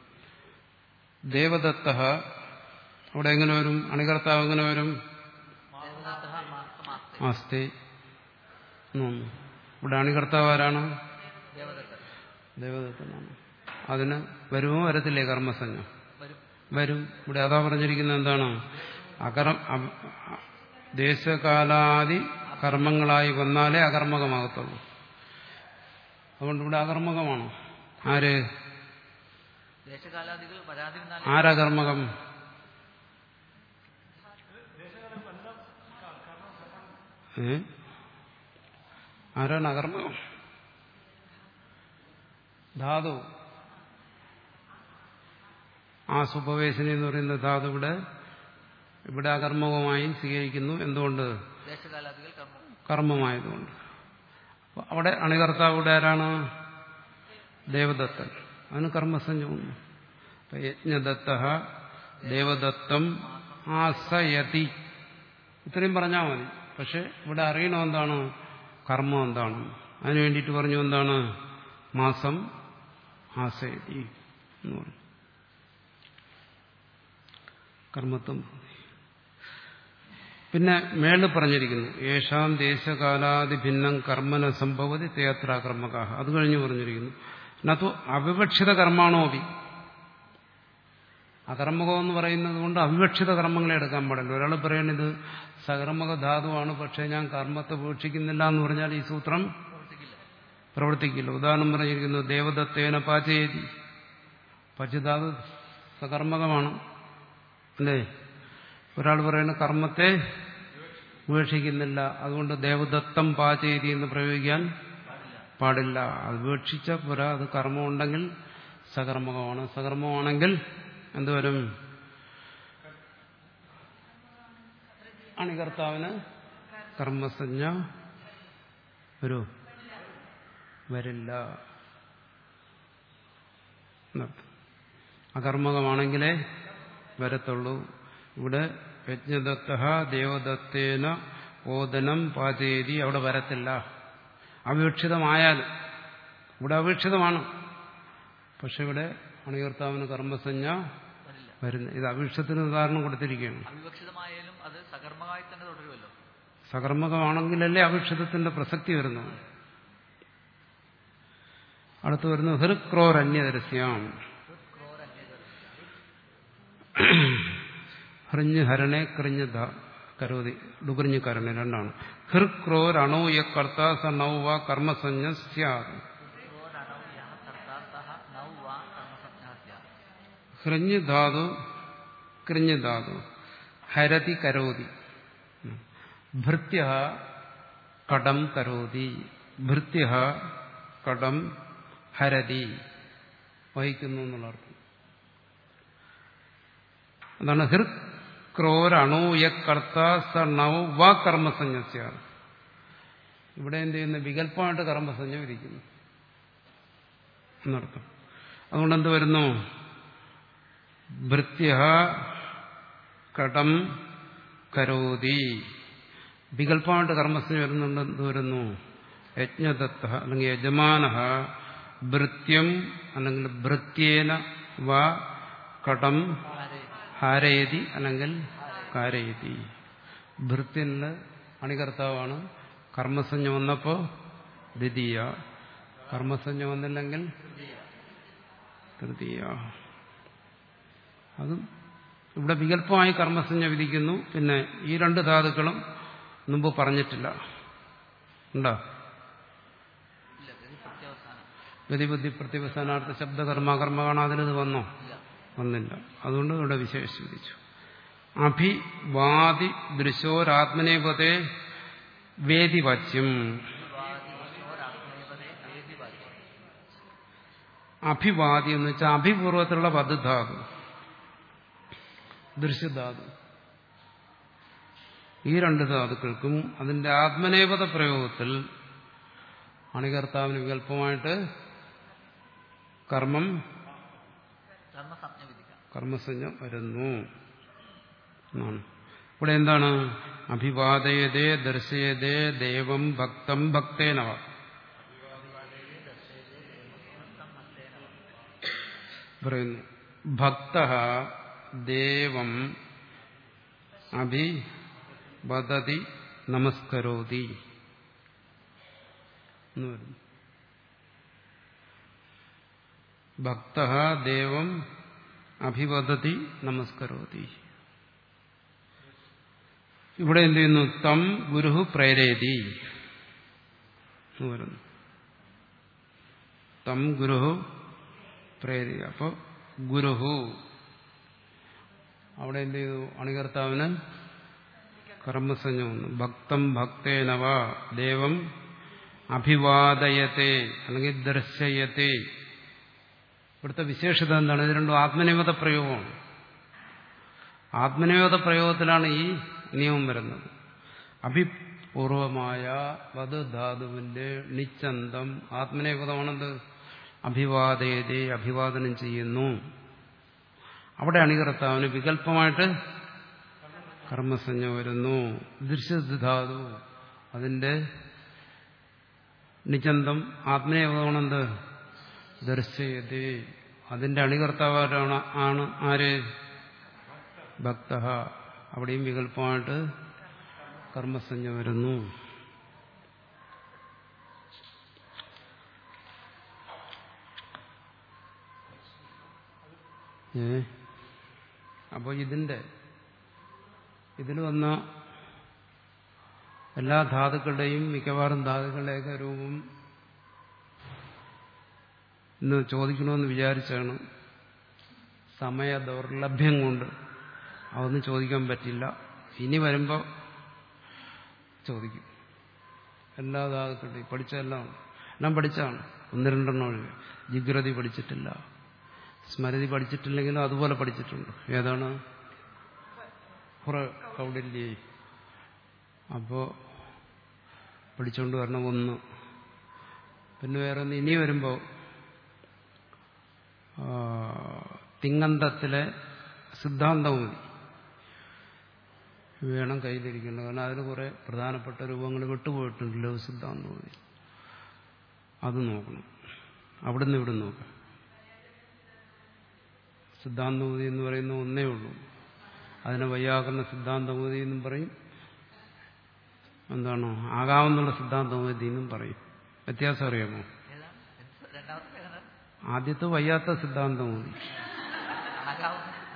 ദേവദത്ത അവിടെ എങ്ങനെ വരും അണികർത്താവ് എങ്ങനെ വരും ദേവദത്തഃ മാസമാസ്തി ആസ്തി എന്നുണ്ട്. ഇവിടെ അണികർത്താവ് ആരാണ് ദേവദത്തൻ ദേവദത്തനാണ് അതിന് വരുമോ വരത്തില്ലേ കർമ്മസഞ്ജ വരും വരും ഇവിടെ അതാ പറഞ്ഞിരിക്കുന്നത് എന്താണ് അകരം അ- ദേശകാലാദി കർമ്മങ്ങളായി വന്നാലേ അകർമ്മകമാകത്തുള്ളൂ അതുകൊണ്ട് ഇവിടെ അകർമ്മകമാണോ ആര് ദേശകാലാദികൾ വരാതിരുന്നാൽ ആരകർമ്മകം ഏ ആരാണ് അകർമ്മകം ധാതു ആ സുപവേശന എന്ന് പറയുന്ന ധാതു ഇവിടെ ഇവിടെ അകർമ്മകമായി സ്വീകരിക്കുന്നു എന്തുകൊണ്ട് ദേശകാലാദികൾ കർമ്മം കർമ്മമായതുകൊണ്ട് അപ്പൊ അവിടെ അണികർത്താവ് ഇവിടെ ആരാണ് ദേവദത്തൻ അതിന് കർമ്മസഞ്ജമാണ് അപ്പൊ യജ്ഞദത്ത ദേവദത്തം ആസയതി ഇത്രയും പറഞ്ഞാൽ മതി പക്ഷെ ഇവിടെ അറിയണം എന്താണ് കർമ്മം എന്താണ് അതിനു വേണ്ടിയിട്ട് പറഞ്ഞു എന്താണ് മാസം ആസയതി എന്ന് പറഞ്ഞു കർമ്മത്വം പിന്നെ മേളിൽ പറഞ്ഞിരിക്കുന്നു യേശാം ദേശകാലാദി ഭിന്നം കർമ്മന സംഭവതി തേത്രാകർമ്മകാഹ അത് കഴിഞ്ഞ് പറഞ്ഞിരിക്കുന്നു നതു അവിവക്ഷിത കർമാണോപി അകർമ്മകം എന്ന് പറയുന്നത് കൊണ്ട് അവിവക്ഷിത കർമ്മങ്ങളെ എടുക്കാൻ പാടില്ല ഒരാൾ പറയുന്നത് സകർമ്മക ധാതുവാണ് പക്ഷേ ഞാൻ കർമ്മത്തെ വീക്ഷിക്കുന്നില്ല എന്ന് പറഞ്ഞാൽ ഈ സൂത്രം പ്രവർത്തിക്കില്ല പ്രവർത്തിക്കില്ല ഉദാഹരണം പറഞ്ഞിരിക്കുന്നു ദേവദത്തേന പാചയതി പചിധാതു സകർമ്മകമാണ് അല്ലേ ഒരാൾ പറയുന്ന കർമ്മത്തെ ഉപേക്ഷിക്കുന്നില്ല അതുകൊണ്ട് ദേവദത്തം പാചേരി എന്ന് പ്രയോഗിക്കാൻ പാടില്ല അത് ഉപേക്ഷിച്ച പോരാ അത് കർമ്മമുണ്ടെങ്കിൽ സകർമ്മകമാണ് സകർമ്മമാണെങ്കിൽ എന്തുവരും അണികർത്താവിന് കർമ്മസഞ്ജ വരൂ വരില്ല എന്നർത്ഥം. അകർമ്മകമാണെങ്കിലേ വരത്തുള്ളൂ ഇവിടെ യജ്ഞദത്ത ദേവദത്തേന ഓദനം പാചേരി അവിടെ വരത്തില്ല അവിവക്ഷിതമായാൽ ഇവിടെ അവിവക്ഷിതമാണ് പക്ഷെ ഇവിടെ അണികർത്താവിന് കർമ്മസഞ്ജ വരില്ല വരുന്നു ഇത് അവിവക്ഷത്തിന് ഉദാഹരണം കൊടുത്തിരിക്കുകയാണ് അവിവക്ഷിതമായാലും അത് സകർമ്മമായി തന്നെ തുടരുമല്ലോ സകർമ്മകമാണെങ്കിലല്ലേ അവിക്ഷതത്തിന്റെ പ്രസക്തി വരുന്നു അടുത്ത് വരുന്നു ഹൃക്രോരന്യദരസ്യാം ഹൃഞ്ഞ് ഹരണേ കൃഞ്ഞ് ധ കരോതി ഡുകുറിഞ്ഞ് കരണേ രണ്ടാണ് ഹൃക്രോരണോ യ കർത്ത സ നൗ വ കർമ്മസഞ്ജ സ്യാത് ഹൃഞ്ഞ് ധാതു കൃഞ്ഞ് ധാതു ഹരതി കരോതി ഭൃത്യ കടം കരോതി ഭൃത്യ കടം ഹരതി വഹിക്കുന്നു എന്നുള്ള അർത്ഥം അതാണ് ഹൃത് ക്രോരണൂയ കർത്ത സ നൗ വ കർമ്മസഞ്ജസ്യ ഇവിടെ എന്ത് ചെയ്യുന്നു വികല്പമായിട്ട് കർമ്മസഞ്ജ വിധിക്കുന്നു എന്നർത്ഥം അതുകൊണ്ട് എന്ത് വരുന്നു ഭൃത്യ കടം കരോതി വികല്പമായിട്ട് കർമ്മസഞ്ജ വരുന്നുണ്ട് എന്ത് വരുന്നു യജ്ഞദത്ത അല്ലെങ്കിൽ യജമാന ഭൃത്യം അല്ലെങ്കിൽ ഭൃത്യേന വ കടം ഹാരയതി അല്ലെങ്കിൽ കാരയതി ഭൃത്യനില് അണികർത്താവാണ് കർമ്മസഞ്ജ വന്നപ്പോ ദ്വിതീയ കർമ്മസഞ്ജ വന്നില്ലെങ്കിൽ തൃതീയ അതും ഇവിടെ വികല്പമായി കർമ്മസഞ്ജ വിധിക്കുന്നു പിന്നെ ഈ രണ്ട് ധാതുക്കളും മുമ്പ് പറഞ്ഞിട്ടില്ല ഉണ്ടോ ഇല്ല ഇത് പ്രത്യാവസാനം ഗതിബുദ്ധി പ്രതിവസാനാർത്ഥ ശബ്ദകർമ്മ കർമ്മകാണ് അതിലിത് വന്നോ ഇല്ല വന്നില്ല അതുകൊണ്ട് ഇവിടെ വിശേഷിച്ച് വിധിച്ചു അഭിവാദി ദൃശോരാത്മനേപതേ വേദിവാച്യം അഭിവാദി എന്ന് വെച്ചാൽ അഭിപൂർവത്തിലുള്ള പദ്ധധാതു ദൃശ്യധാതു ഈ രണ്ട് ധാതുക്കൾക്കും അതിന്റെ ആത്മനേപത പ്രയോഗത്തിൽ അണികർത്താവിന് വികല്പമായിട്ട് കർമ്മം കർമ്മസംജ്ഞ വിധിക്കാം കർമ്മസഞ്ജ വരുന്നു എന്നാണ് ഇവിടെ എന്താണ് അഭിവാദയതേ ദർശയതേ ദേവം ഭക്തം ഭക്തേനവ പറയുന്നു ഭക്ത ദേവം അഭിവദതി നമസ്കരോതി എന്ന് വരുന്നു ഭക്ത ദേവം അഭിവദതി നമസ്കരോതി ഇവിടെ എന്ത് ചെയ്യുന്നു തം ഗുരു പ്രേരേതി എന്ന് വരുന്നു തം ഗുരു പ്രേരി അപ്പോ ഗുരുഹു അവിടെ എന്ത് ചെയ്തു അണികർത്താവിന് കർമ്മസഞ്ജ വന്നു ഭക്തം ഭക്തേനവ ദേവം അഭിവാദയത്തെ അല്ലെങ്കിൽ ദർശയത്തെ ഇവിടുത്തെ വിശേഷത എന്താണ് ഇത് രണ്ടും ആത്മനിയമത പ്രയോഗമാണ് ആത്മനിയമത പ്രയോഗത്തിലാണ് ഈ നിയമം വരുന്നത് അഭിപൂർവമായ വധധാതുവിന്റെ നിച്ചന്തം ആത്മനിയമതമാണെന്ത് അഭിവാദയതെ അഭിവാദനം ചെയ്യുന്നു അവിടെ അണികർത്താവിന് വികല്പമായിട്ട് കർമ്മസഞ്ജ വരുന്നു ദൃശ്യധാതു അതിന്റെ നിചന്തം ആത്മീയമാണെന്ത് ദർശയതേ അതിന്റെ അണികർത്താവാരാണ് ആണ് ആര് ഭക്ത അവിടെയും വികല്പമായിട്ട് കർമ്മസഞ്ജ വരുന്നു ഏ അപ്പോൾ ഇതിന്റെ ഇതിൽ വന്ന എല്ലാ ധാതുക്കളുടെയും മിക്കവാറും ധാതുക്കളുടെയൊക്കെ രൂപം ഇന്ന് ചോദിക്കണമെന്ന് വിചാരിച്ചാണ് സമയ ദൗർലഭ്യം കൊണ്ട് അതൊന്നും ചോദിക്കാൻ പറ്റില്ല ഇനി വരുമ്പോൾ ചോദിക്കും എല്ലാ ധാതുക്കളുടെ പഠിച്ചതെല്ലാം ഉണ്ട്. എല്ലാം പഠിച്ചാണ് ഒന്ന് രണ്ടെണ്ണം ഒഴികെ ജിഗ്രതി പഠിച്ചിട്ടില്ല സ്മരതി പഠിച്ചിട്ടില്ലെങ്കിലും അതുപോലെ പഠിച്ചിട്ടുണ്ട് ഏതാണ് കുറെ കൗടില്യേ അപ്പോൾ പഠിച്ചുകൊണ്ട് വരണം ഒന്ന് പിന്നെ വേറെ ഒന്ന് ഇനി വരുമ്പോൾ തിങ്ങന്തത്തിലെ സിദ്ധാന്തവും മതി വേണം കയ്യിലിരിക്കേണ്ടത് കാരണം അതിന് കുറെ പ്രധാനപ്പെട്ട രൂപങ്ങൾ വിട്ടുപോയിട്ടുണ്ടല്ലോ സിദ്ധാന്തവും അത് നോക്കണം അവിടുന്ന് ഇവിടെ നോക്കാം സിദ്ധാന്തമതി എന്ന് പറയുന്ന ഒന്നേ ഉള്ളൂ അതിനെ വൈയാകരണ സിദ്ധാന്തമതി എന്നും പറയും എന്താണോ ആകാമെന്നുള്ള സിദ്ധാന്തമതി എന്നും പറയും വ്യത്യാസം അറിയാമോ ഏതാണ് എന്ത് രണ്ടാമത്തെ ഏതാണ് ആദ്യത്തെ വയ്യാത്ത സിദ്ധാന്തമതി ആകാവുന്ന